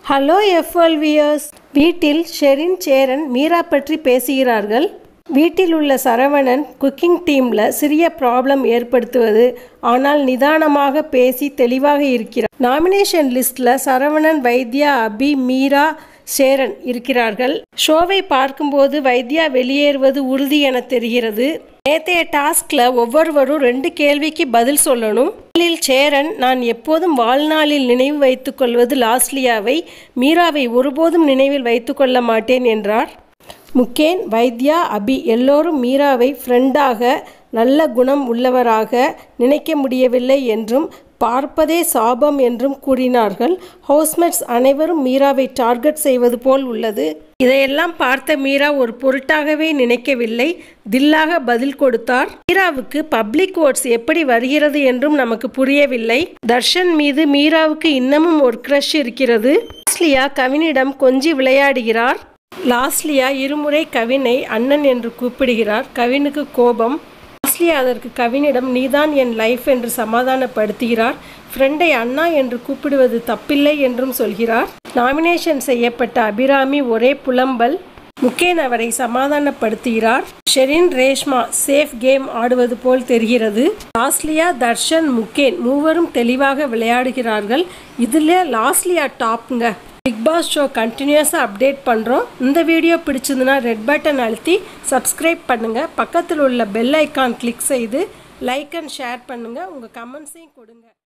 hello எஃப்எல்வியர்ஸ் வீட்டில் ஷெரின் சேரன் மீரா பற்றி பேசுகிறார்கள் வீட்டில் உள்ள சரவணன் குக்கிங் டீமில் சிறிய ப்ராப்ளம் ஏற்படுத்துவது ஆனால் நிதானமாக பேசி தெளிவாக இருக்கிறார் நாமினேஷன் லிஸ்ட்டில் சரவணன் வைத்யா அபி மீரா சேரன் இருக்கிறார்கள் ஷோவை பார்க்கும்போது வைத்யா வெளியேறுவது உறுதி என தெரிகிறது நேத்தைய டாஸ்க்ல ஒவ்வொருவரும் ரெண்டு கேள்விக்கு பதில் சொல்லணும் முதலில் சேரன் நான் எப்போதும் வாழ்நாளில் நினைவு வைத்துக் கொள்வது லாஸ்லியாவை மீராவை ஒருபோதும் நினைவில் வைத்துக் கொள்ள மாட்டேன் என்றார் முக்கேன் வைத்யா அபி எல்லோரும் மீராவை ஃப்ரெண்டாக நல்ல குணம் உள்ளவராக நினைக்க முடியவில்லை என்றும் பார்ப்பதே சாபம் என்றும் கூறினார்கள் ஹவுஸ்மேட்ஸ் அனைவரும் மீராவை டார்கெட் செய்வது போல் உள்ளது இதையெல்லாம் பார்த்த மீரா ஒரு பொருட்டாகவே நினைக்கவில்லை தில்லாக பதில் கொடுத்தார் மீராவுக்கு பப்ளிக் ஓட்ஸ் எப்படி வருகிறது என்றும் நமக்கு புரியவில்லை தர்ஷன் மீது மீராவுக்கு இன்னமும் ஒரு க்ரஷ் இருக்கிறது லாஸ்லியா கவினிடம் கொஞ்சி விளையாடுகிறார் லாஸ்லியா இருமுறை கவினை அண்ணன் என்று கூப்பிடுகிறார் கவினுக்கு கோபம் லாஸ்லியா அதற்கு கவினிடம் நீதான் என் லைஃப் என்று சமாதானப்படுத்துகிறார் ஃப்ரெண்டை அண்ணா என்று கூப்பிடுவது தப்பில்லை என்றும் சொல்கிறார் நாமினேஷன் செய்யப்பட்ட அபிராமி ஒரே புலம்பல் முகேன் அவரை சமாதானப்படுத்துகிறார் ஷெரின் ரேஷ்மா சேஃப் கேம் ஆடுவது போல் தெரிகிறது லாஸ்லியா தர்ஷன் முகேன் மூவரும் தெளிவாக விளையாடுகிறார்கள் இதில் லாஸ்லியா டாப்ங்க பிக் பாஸ் ஷோ கண்டினியூஸாக அப்டேட் பண்ணுறோம் இந்த வீடியோ பிடிச்சதுன்னா ரெட் பட்டன் அழுத்தி சப்ஸ்கிரைப் பண்ணுங்கள் பக்கத்தில் உள்ள பெல் ஐக்கான் கிளிக் செய்து லைக் அண்ட் ஷேர் பண்ணுங்கள் உங்கள் கமெண்ட்ஸையும் கொடுங்க